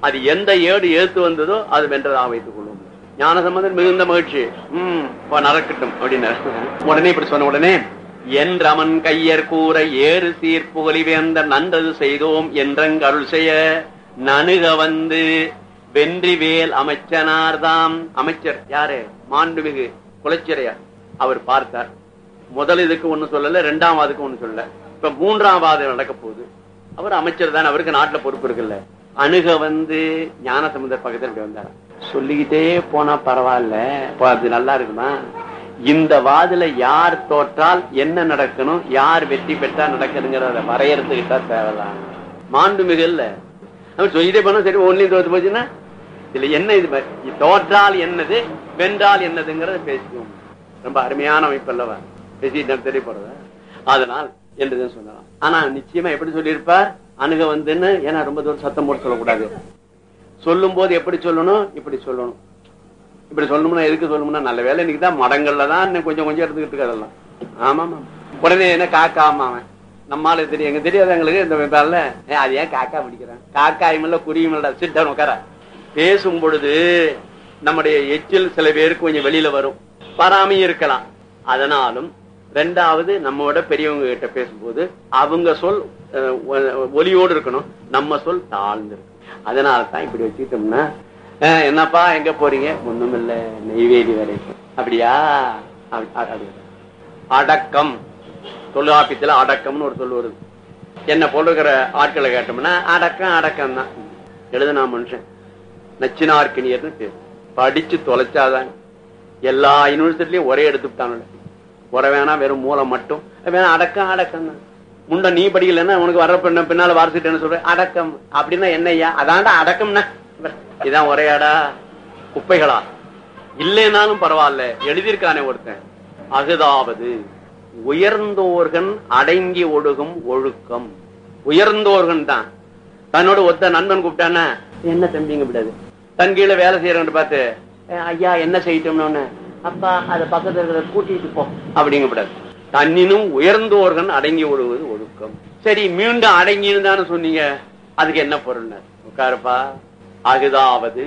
அது எந்த ஏடு எழுத்து வந்ததோ அது வென்றதாக வைத்துக் கொள்ளும் ஞான சம்பந்தன் மிகுந்த மகிழ்ச்சி உம் இப்ப நடக்கட்டும் அப்படின்னு உடனே இப்படி சொன்ன உடனே என் ரமன் கையர் கூற ஏறு சீர் புகழிவேந்த நன்றது செய்தோம் என்றங்க அருள் செய்ய நணுக வந்து வென்றிவேல் அமைச்சனார்தாம் அமைச்சர் யாரு மாண்புமிகு குலச்சிறையார் அவர் பார்த்தார் முதல் இதுக்கு ஒண்ணு சொல்லல ரெண்டாம் வாதுக்கு ஒண்ணு சொல்லல இப்ப மூன்றாம் வாதம் நடக்க போகுது அவர் அமைச்சர் தான் அவருக்கு நாட்டுல பொறுப்பு இருக்குல்ல அணுக வந்து ஞான சம்பந்தர் பக்கத்துல இப்படி வந்தார் சொல்லிக்கிட்டே போனா பரவாயில்ல இப்ப அது நல்லா இருக்குமா இந்த வாதுல யார் தோற்றால் என்ன நடக்கணும் யார் வெற்றி பெற்றா நடக்குதுங்கிறத வரையறதுக்கிட்டா தேவைதான் மாண்புமிகு இல்ல அவர் சொல்லிட்டே போனா சரி ஒன்லையும் தோத்து போச்சுன்னா இதுல என்ன இது பாரு, தோற்றால் என்னது வென்றால் என்னதுங்கிறத பேசுவோம் ரொம்ப அருமையான அமைப்பு அல்லவா பேசிட்டு தெரிய போறத அதனால் என்றுதான் சொல்லலாம் ஆனா நிச்சயமா எப்படி சொல்லியிருப்பார் அணுக வந்துன்னு ஏன்னா ரொம்ப தூரம் சத்தம் போட்டு சொல்லக்கூடாது சொல்லும் போது எப்படி சொல்லணும் இப்படி சொல்லணும் இப்படி சொல்லணும்னா எதுக்கு சொல்லணும்னா நல்ல வேலை இன்னைக்கு தான் மடங்கள்ல தான் இன்னும் கொஞ்சம் கொஞ்சம் எடுத்துக்கிட்டு இருக்கு அதெல்லாம் ஆமா ஆமா உடனே என்ன காக்கா ஆமா அவன் நம்மால தெரியும் எங்க தெரியாது எங்களுக்கு இந்த வேலை அது ஏன் காக்கா பிடிக்கிறேன் காக்காயும் இல்ல குருவியும் இல்ல சிட்டன் உட்கார பேசும் பொழுது நம்முடைய எச்சில் சில பேருக்கு கொஞ்சம் வெளியில வரும் வராமையும் இருக்கலாம் அதனாலும் ரெண்டாவது நம்மோட பெரியவங்க கிட்ட பேசும்போது அவங்க சொல் அஹ், ஒ- ஒலியோடு இருக்கணும் நம்ம சொல் தாழ்ந்து இருக்கணும் அதனால தான் இப்படி வச்சுக்கிட்டோம்னா அஹ், என்னப்பா எங்க போறீங்க ஒண்ணும் இல்ல நெய்வேலி வரைக்கும் அப்படியா அப்படி- அ- அப்படி. அடக்கம் தொல்லாப்பியத்துல அடக்கம்னு ஒரு சொல் வருது என்ன போல இருக்கிற ஆட்களை கேட்டோம்னா அடக்கம் அடக்கம் தான் எழுதுனா மனுஷன் நச்சினார்க்கினியர்னு பேர் படிச்சு தொலைச்சாதான் எல்லா யூனிவர்சிட்டிலையும் ஒரே எடுத்துட்டாங்க உர வேணா வெறும் மூலம் மட்டும் வேணா அடக்கம் அடக்கம் தான் முண்ட நீ படிக்கலன்னா உனக்கு வர பின்ன பின்னால வாரசிட்டு சொல்ற அடக்கம் அப்படின்னா என்னய்யா அதான்டா அடக்கம்னா இதான் ஒரேடா குப்பைகளா இல்லைனாலும் பரவாயில்ல எழுதியிருக்கானே ஒருத்தன் அகுதாவது உயர்ந்தோர்கன் அடங்கி ஒழுகும் ஒழுக்கம் உயர்ந்தோர்கன் தான் தன்னோட ஒத்த நண்பன் கூப்பிட்டானா என்ன தம்பிங்க விடாது தன் கீழே வேலை செய்யறவன் பார்த்து "ஏ, ஐயா என்ன செய்யட்டோம்னு அப்பா அத பக்கத்துல இருக்கிற கூட்டிட்டு போ அப்படிங்க விடாது தன்னினும் உயர்ந்தோர்கன் அடங்கி ஒழுகுவது ஒழுக்கம் சரி மீண்டும் அடங்கின்னு தானே சொன்னீங்க அதுக்கு என்ன பொருள் உட்காருப்பா அகுதாவது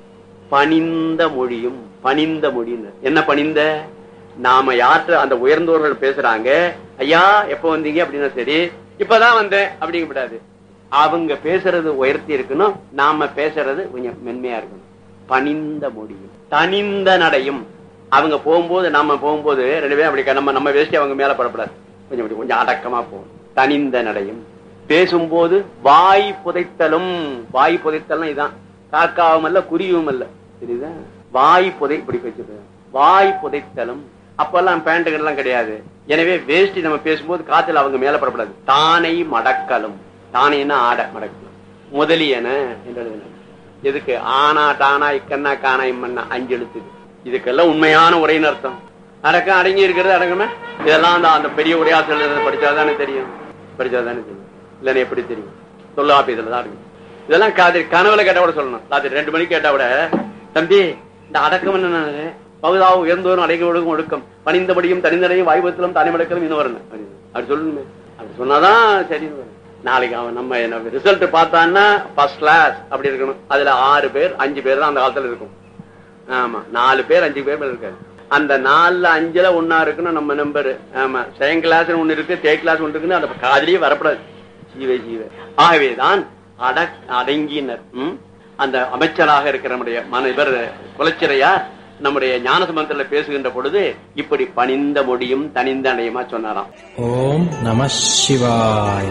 பணிந்த மொழியும் பணிந்த மொழின்னு என்ன பணிந்த நாம யார்கிட்ட அந்த உயர்ந்தோர்கள் பேசுறாங்க ஐயா எப்ப வந்தீங்க அப்படின்னா சரி இப்பதான் வந்தேன் அப்படிங்க விடாது அவங்க பேசுறது உயர்த்தி இருக்கணும் நாம பேசுறது கொஞ்சம் மென்மையா இருக்கணும் பணிந்த மொழியும் தனிந்த நடையும் அவங்க போகும்போது நாம போகும்போது ரெண்டு பேரும் அப்படி க- நம்ம நம்ம வேஷ்டி அவங்க மேல படப்படாது கொஞ்சம் அப்படி கொஞ்சம் அடக்கமா போகும் தனிந்த நடையும் பேசும்போது வாய் புதைத்தலும் வாய் புதைத்தலும் இதான் காக்காவும் அல்ல குருவியும் அல்ல தெரியுதா வாய் புதை இப்படி வச்சிருக்க வாய் புதைத்தலும் அப்பெல்லாம் பேண்ட்டுகள் எல்லாம் கிடையாது எனவே வேஷ்டி நம்ம பேசும்போது காத்துல அவங்க மேல படப்படாது தானை மடக்கலும் தானைன்னா ஆட மடக்கலும் முதலியன என்று எழுதினார். எதுக்கு ஆனா டானா இக்கண்ணா காணா இம்மன்னா அஞ்சு எழுத்துக்கு இதுக்கெல்லாம் உண்மையான உரைன்னு அர்த்தம் அடக்கம் அடங்கி இருக்கிறது அடங்கமே இதெல்லாம் அந்த அந்த பெரிய உரையாற்றல் படிச்சாதானே தெரியும் படிச்சாதானே தெரியும் இல்லன்னு எப்படி தெரியும் தொல்லாப்பியத்துல தான் இருக்கு இதெல்லாம் காதிரி கனவுல கேட்டா கூட சொல்லணும் ராத்திரி ரெண்டு மணிக்கு கேட்டா கூட தம்பி இந்த அடக்கம் என்ன பகுதாவும் உயர்ந்தோரும் அடைக்க ஒழுக்கும் ஒழுக்கம் பணிந்தபடியும் தனிந்தடையும் வாய்ப்பத்திலும் தனிமடக்கலும் இன்னும் வரணும் அப்படின்னு. அப்படி சொல்லணுமே அப்படி சொன்னாதான் சரி நாளைக்கு அவன் நம்ம ரிசல்ட் பார்த்தான்னா ஃபர்ஸ்ட் கிளாஸ் அப்படி இருக்கணும் அதுல ஆறு பேர் அஞ்சு பேர் தான் அந்த காலத்துல இருக்கும் ஆமா நாலு பேர் அஞ்சு பேர் மேல இருக்காது அந்த நாலுல அஞ்சுல ஒன்னா இருக்கணும் நம்ம நம்பர் ஆமா செகண்ட் கிளாஸ் ஒண்ணு இருக்கு தேர்ட் கிளாஸ் ஒண்ணு இருக்குன்னு அந்த காதலியே வரப்படாது ஜீவ ஜீவ ஆகவேதான் அடக் அடங்கினர் ம்? அந்த அமைச்சராக இருக்கிற நம்முடைய மன இவர் குலச்சிறையா நம்முடைய ஞானசம்பந்தத்துல பேசுகின்ற பொழுது இப்படி பணிந்த மொழியும் தனிந்த அணையமா சொன்னாராம் ஓம் நம சிவாய்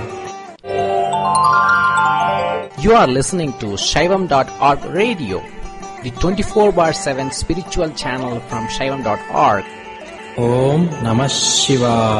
You are listening to Shaivam.org radio, the 24 bar 7 spiritual channel from Shaivam.org. ஓம் நம சிவாய்